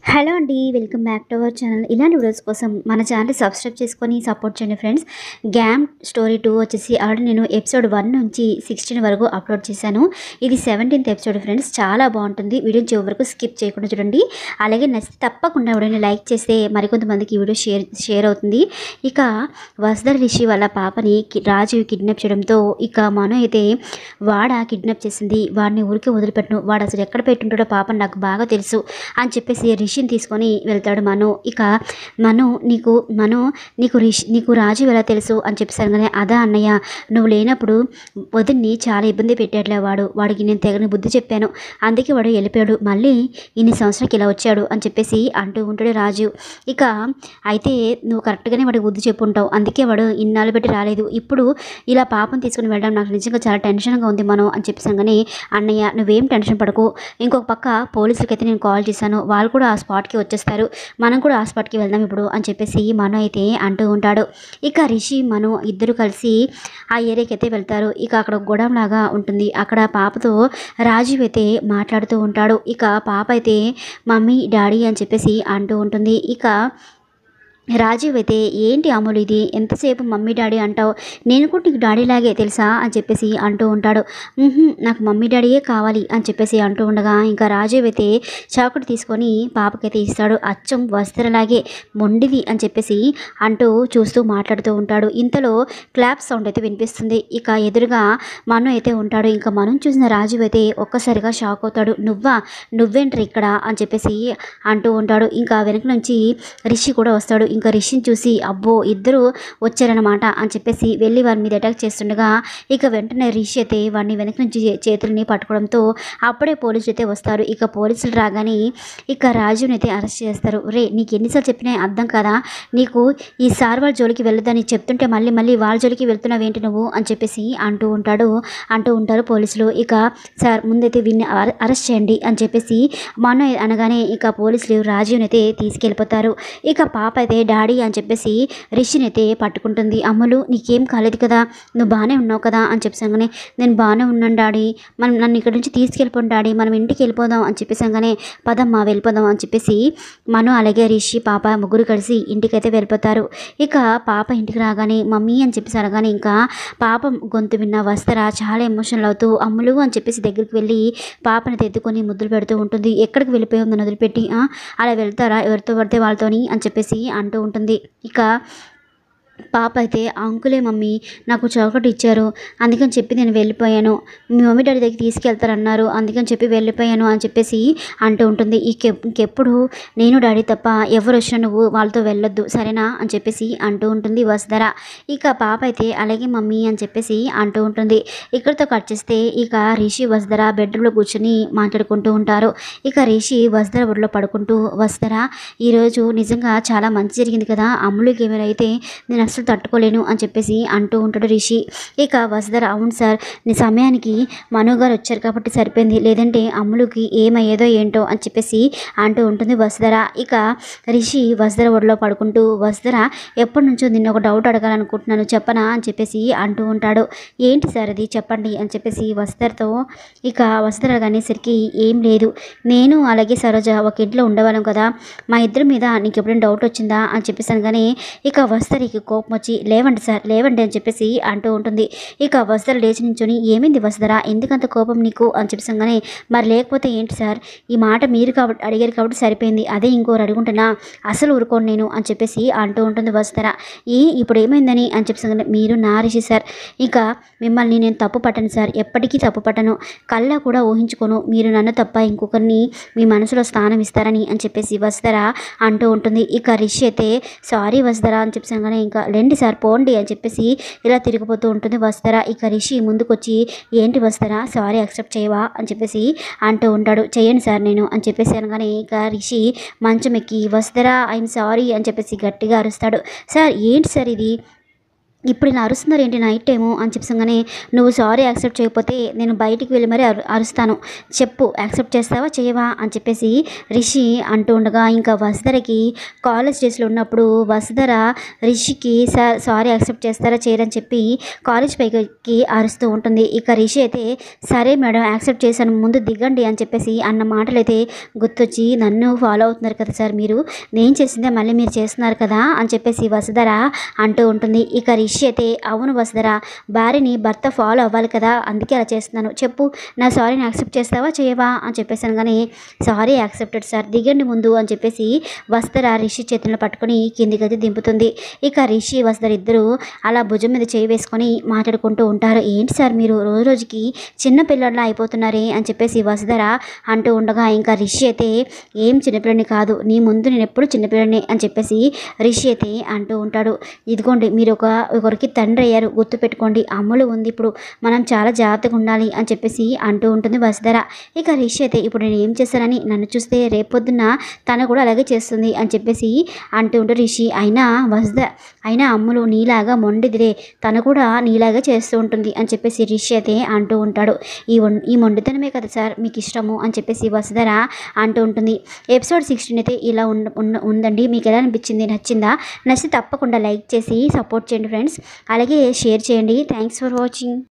hello అండి welcome back to our channel ఇలాంటి videos కోసం మన ఛానల్ సబ్స్క్రైబ్ చేసుకొని సపోర్ట్ చేయండి ఫ్రెండ్స్ గ్యామ్ స్టోరీ టూ వచ్చేసి ఆల్రెడీ నేను ఎపిసోడ్ వన్ నుంచి సిక్స్టీన్ వరకు అప్లోడ్ చేశాను ఇది సెవెంటీన్త్ ఎపిసోడ్ ఫ్రెండ్స్ చాలా బాగుంటుంది వీడియో చివరి వరకు స్కిప్ చేయకుండా చూడండి అలాగే నచ్చితే తప్పకుండా వీడియోని లైక్ చేస్తే మరికొంతమందికి ఈ వీడియో షేర్ షేర్ అవుతుంది ఇక వసుధర రిషి వాళ్ళ పాపని కి- రాజు కిడ్నాప్ చేయడంతో ఇక మను అయితే వాడ కిడ్నాప్ చేసింది వాడిని ఊరికి వదిలిపెట్టను వాడు అసలు ఎక్కడ పెట్టుంటాడో పాపని నాకు బాగా తెలుసు అని చెప్పేసి రిషిని తీసుకొని వెళ్తాడు మను ఇక మను నీకు మను నీకు రిషి నీకు రాజు ఎలా తెలుసు అని చెప్పేసాను కానీ అదా అన్నయ్య నువ్వు లేనప్పుడు వదిన్ని చాలా ఇబ్బంది పెట్టాడులే వాడు వాడికి నేను తెగని బుద్ధి చెప్పాను అందుకే వాడు వెళ్ళిపోయాడు మళ్ళీ ఇన్ని సంవత్సరాలకి ఇలా వచ్చాడు అని చెప్పేసి అంటూ ఉంటాడు రాజు ఇక అయితే నువ్వు కరెక్ట్గానే వాడికి బుద్ధి చెప్పుంటావు అందుకే వాడు ఇన్నాళ్ళు పెట్టి రాలేదు ఇప్పుడు ఇలా పాపం తీసుకుని వెళ్ళడం నాకు నిజంగా చాలా టెన్షన్గా ఉంది మనం అని చెప్పేసాను కానీ అన్నయ్య నువ్వేం టెన్షన్ పడకు ఇంకొక పక్క పోలీసులకి అయితే నేను కాల్ చేశాను వాళ్ళు కూడా ఆ స్పాట్కి వచ్చేస్తారు మనం కూడా ఆ స్పాట్కి వెళ్దాం ఇప్పుడు అని చెప్పేసి మను అయితే అంటూ ఉంటాడు ఇక రిషి మను ఇద్దరు కలిసి ఆ ఏరియాకి అయితే వెళ్తారు ఇక అక్కడ ఒక గొడవ లాగా ఉంటుంది అక్కడ పాపతో రాజీవ్ అయితే మాట్లాడుతూ ఉంటాడు ఇక పాప అయితే మమ్మీ డాడీ అని చెప్పేసి అంటూ ఉంటుంది ఇక రాజీవ్ అయితే ఏంటి అమలు ఇది ఎంతసేపు మమ్మీ డాడీ అంటావు నేను కూడా నీకు డాడీ లాగే తెలుసా అని చెప్పేసి అంటూ ఉంటాడు "ఉహుం, నాకు మమ్మీ డాడీయే కావాలి అని చెప్పేసి అంటూ ఉండగా ఇంకా రాజీవ్ అయితే చాకుడు తీసుకొని పాపకైతే ఇస్తాడు అచ్చం వస్త్రలాగే మొండిది అని చెప్పేసి అంటూ చూస్తూ మాట్లాడుతూ ఉంటాడు ఇంతలో క్లాప్ సౌండ్ అయితే వినిపిస్తుంది ఇక ఎదురుగా మను అయితే ఉంటాడు ఇంకా మనం చూసిన రాజీవ్ అయితే ఒక్కసారిగా షాక్ అవుతాడు నువ్వా నువ్వేంట్రా ఇక్కడ అని చెప్పేసి అంటూ ఉంటాడు ఇంకా వెనక నుంచి రిషి కూడా వస్తాడు ఇంకా రిషిని చూసి అబ్బో ఇద్దరు వచ్చారనమాట అని చెప్పేసి వెళ్ళి వారి మీద అటాక్ చేస్తుండగా ఇక వెంటనే రిషి అయితే వాడిని వెనక నుంచి చే- చేతుల్ని పట్టుకోవడంతో అప్పుడే పోలీసులు అయితే వస్తారు ఇక పోలీసులు రాగానే ఇక రాజుని అయితే అరెస్ట్ చేస్తారు రే నీకు ఎన్నిసార్లు చెప్పినా అర్థం కదా నీకు ఈ సార్ వాళ్ళ జోలికి వెళ్ళొద్దని చెప్తుంటే మళ్ళీ మళ్ళీ వాళ్ళ జోలికి వెళ్తున్నావు ఏంటి నువ్వు అని చెప్పేసి అంటూ ఉంటాడు అంటూ ఉంటారు పోలీసులు ఇక సార్ ముందైతే వీడిని అర- అరెస్ట్ చేయండి అని చెప్పేసి మన అనగానే ఇక పోలీసులు రాజీవ్ని అయితే తీసుకెళ్ళిపోతారు ఇక పాప అయితే డాడీ అని చెప్పేసి రిషిని అయితే పట్టుకుంటుంది అమ్ములు నీకేం కాలేదు కదా నువ్వు బాగానే ఉన్నావు కదా అని చెప్పేసాగానే నేను బాగానే ఉన్నాను డాడీ మనం నన్ను ఇక్కడ నుంచి తీసుకెళ్ళిపోండి డాడీ మనం ఇంటికి వెళ్ళిపోదాం అని చెప్పేసాగానే పదమ్మా వెళ్ళిపోదాం అని చెప్పేసి మను అలాగే రిషి పాప ముగ్గురు కలిసి ఇంటికైతే వెళ్ళిపోతారు ఇక పాప ఇంటికి రాగానే మమ్మీ అని చెప్పేసి అనగానే ఇంకా పాప గొంతు విన్న వస్తరా చాలా ఎమోషనల్ అవుతూ అమ్ములు అని చెప్పేసి దగ్గరికి వెళ్ళి పాపని తెద్దుకొని ముద్దులు పెడుతూ ఉంటుంది ఎక్కడికి వెళ్ళిపోయి ఉందని వదిలిపెట్టి "ఆ, అలా వెళ్తారా ఎవరితో పడితే వాళ్ళతోని అని చెప్పేసి అంటూ ఉంటుంది ఇక పాప అయితే "ఆ అంకులే మమ్మీ నాకు చాక్లెట్ ఇచ్చారు అందుకని చెప్పి నేను వెళ్ళిపోయాను మీ మమ్మీ డాడీ దగ్గర తీసుకెళ్తారన్నారు అందుకని చెప్పి వెళ్ళిపోయాను అని చెప్పేసి అంటూ ఉంటుంది ఇంకె ఇంకెప్పుడు నేను డాడీ తప్ప ఎవరు వచ్చినా నువ్వు వాళ్ళతో వెళ్ళొద్దు సరేనా అని చెప్పేసి అంటూ ఉంటుంది వసుధర ఇక పాప అయితే అలాగే మమ్మీ అని చెప్పేసి అంటూ ఉంటుంది ఇక్కడితో కట్ చేస్తే ఇక రిషి వసుధర బెడ్రూమ్లో కూర్చొని మాట్లాడుకుంటూ ఉంటారు ఇక రిషి వసుధర ఒడిలో పడుకుంటూ వసుధర ఈరోజు నిజంగా చాలా మంచి జరిగింది కదా అమ్ములకి ఏమైనా అయితే నేను అసలు తట్టుకోలేను అని చెప్పేసి అంటూ ఉంటాడు రిషి ఇక వసుధర అవును సార్ నీ సమయానికి మను గారు వచ్చారు కాబట్టి సరిపోయింది లేదంటే అమ్ములకి ఏమయ్యేదో ఏంటో అని చెప్పేసి అంటూ ఉంటుంది వసుధర ఇక రిషి వసుధర ఒడిలో పడుకుంటూ వసుధర ఎప్పటి నుంచో నిన్న ఒక డౌట్ అడగాలనుకుంటున్నాను చెప్పనా అని చెప్పేసి అంటూ ఉంటాడు ఏంటి సార్ అది చెప్పండి అని చెప్పేసి వసుధరతో ఇక వసుధర అనేసరికి ఏం లేదు నేను అలాగే సరోజ ఒక ఇంట్లో ఉండేవాళ్ళం కదా మా ఇద్దరి మీద నీకు ఎప్పుడైనా డౌట్ వచ్చిందా అని చెప్పేసాను కానీ ఇక వస్తరికి కోపం వచ్చి లేవండి సార్ లేవండి అని చెప్పేసి అంటూ ఉంటుంది ఇక వస్తర లేచి నించొని ఏమైంది వసుధర ఎందుకంత కోపం నీకు అని చెప్పేసాను కానీ మరి లేకపోతే ఏంటి సార్ ఈ మాట మీరు కాబట్టి అడిగారు కాబట్టి సరిపోయింది అదే ఇంకోరు అడుగుంటున్నా అసలు ఊరుకోను నేను అని చెప్పేసి అంటూ ఉంటుంది వసుధర ఏ ఇప్పుడు ఏమైందని అని చెప్పేసి మీరు నా రిషి సార్ ఇక మిమ్మల్ని నేను తప్పు పట్టను సార్ ఎప్పటికీ తప్పు పట్టను కళ్ళ కూడా ఊహించుకోను మీరు నన్ను తప్ప ఇంకొకరిని మీ మనసులో స్థానం ఇస్తారని అని చెప్పేసి వసుధర అంటూ ఉంటుంది ఇక రిషి అయితే సారీ వసుధర అని చెప్పేసాగానే ఇంకా లేండి సార్ పోండి అని చెప్పేసి ఇలా తిరిగిపోతూ ఉంటుంది వసుధర ఇక రిషి ముందుకొచ్చి ఏంటి వసుధర సారీ యాక్సెప్ట్ చేయవా అని చెప్పేసి అంటూ ఉంటాడు చేయండి సార్ నేను అని చెప్పేసి అనగానే ఇక రిషి మంచం ఎక్కి వసుధర ఐఎమ్ సారీ అని చెప్పేసి గట్టిగా అరుస్తాడు సార్ ఏంటి సార్ ఇది ఇప్పుడు ఇలా అరుస్తున్నారు ఏంటి నైట్ టైము అని చెప్పగానే నువ్వు సారీ యాక్సెప్ట్ చేయకపోతే నేను బయటికి వెళ్ళి మరీ అరు అరుస్తాను చెప్పు యాక్సెప్ట్ చేస్తావా చేయవా అని చెప్పేసి రిషి అంటూ ఉండగా ఇంకా వసుధరకి కాలేజ్ డేస్లో ఉన్నప్పుడు వసుధర రిషికి సార్ సారీ యాక్సెప్ట్ చేస్తారా చేయరని చెప్పి కాలేజ్ పైకి అరుస్తూ ఉంటుంది ఇక రిషి అయితే సరే మేడం యాక్సెప్ట్ చేశాను ముందు దిగండి అని చెప్పేసి అన్న మాటలు అయితే గుర్తొచ్చి నన్ను ఫాలో అవుతున్నారు కదా సార్ మీరు నేను చేసిందే మళ్ళీ మీరు చేస్తున్నారు కదా అని చెప్పేసి వసుధర అంటూ ఉంటుంది ఇక రిషి అయితే అవును వసుధర భార్యని భర్త ఫాలో అవ్వాలి కదా అందుకే అలా చేస్తున్నాను చెప్పు నా సారీని యాక్సెప్ట్ చేస్తావా చేయవా అని చెప్పేసాను కానీ సారీ యాక్సెప్టెడ్ సార్ దిగండి ముందు అని చెప్పేసి వసుధర రిషి చేతులను పట్టుకొని కిందికి అయితే దింపుతుంది ఇక రిషి వసుధర ఇద్దరు అలా భుజం మీద చేయి వేసుకొని మాట్లాడుకుంటూ ఉంటారు ఏంటి సార్ మీరు రోజు రోజుకి చిన్న పిల్లల్లా అయిపోతున్నారే అని చెప్పేసి వసుధర అంటూ ఉండగా ఇంకా రిషి అయితే ఏం చిన్నపిల్లని కాదు నీ ముందు నేను ఎప్పుడు చిన్నపిల్లని అని చెప్పేసి రిషి అయితే అంటూ ఉంటాడు ఇదిగోండి మీరు ఒక ఒకరికి తండ్రి అయ్యారు గుర్తుపెట్టుకోండి అమ్ములు ఉంది ఇప్పుడు మనం చాలా జాగ్రత్తగా ఉండాలి అని చెప్పేసి అంటూ ఉంటుంది వసుధర ఇక రిషి అయితే ఇప్పుడు నేను ఏం చేశానని నన్ను చూస్తే రేపొద్దున తను కూడా అలాగే చేస్తుంది అని చెప్పేసి అంటూ ఉంటే రిషి అయినా వసుధ అయినా అమ్ములు నీలాగా మొండిదిరే తను కూడా నీలాగా చేస్తూ ఉంటుంది అని చెప్పేసి రిషి అయితే అంటూ ఉంటాడు ఈ వన్- ఈ మొండితనమే కదా సార్ మీకు ఇష్టము అని చెప్పేసి వసుధర అంటూ ఉంటుంది ఎపిసోడ్ సిక్స్టీన్ అయితే ఇలా ఉన్న ఉన్న- ఉందండి మీకు ఎలా అనిపించింది నచ్చిందా నచ్చితే తప్పకుండా లైక్ చేసి సపోర్ట్ చేయండి ఫ్రెండ్స్ అలాగే షేర్ చేయండి థ్యాంక్స్ ఫర్ వాచింగ్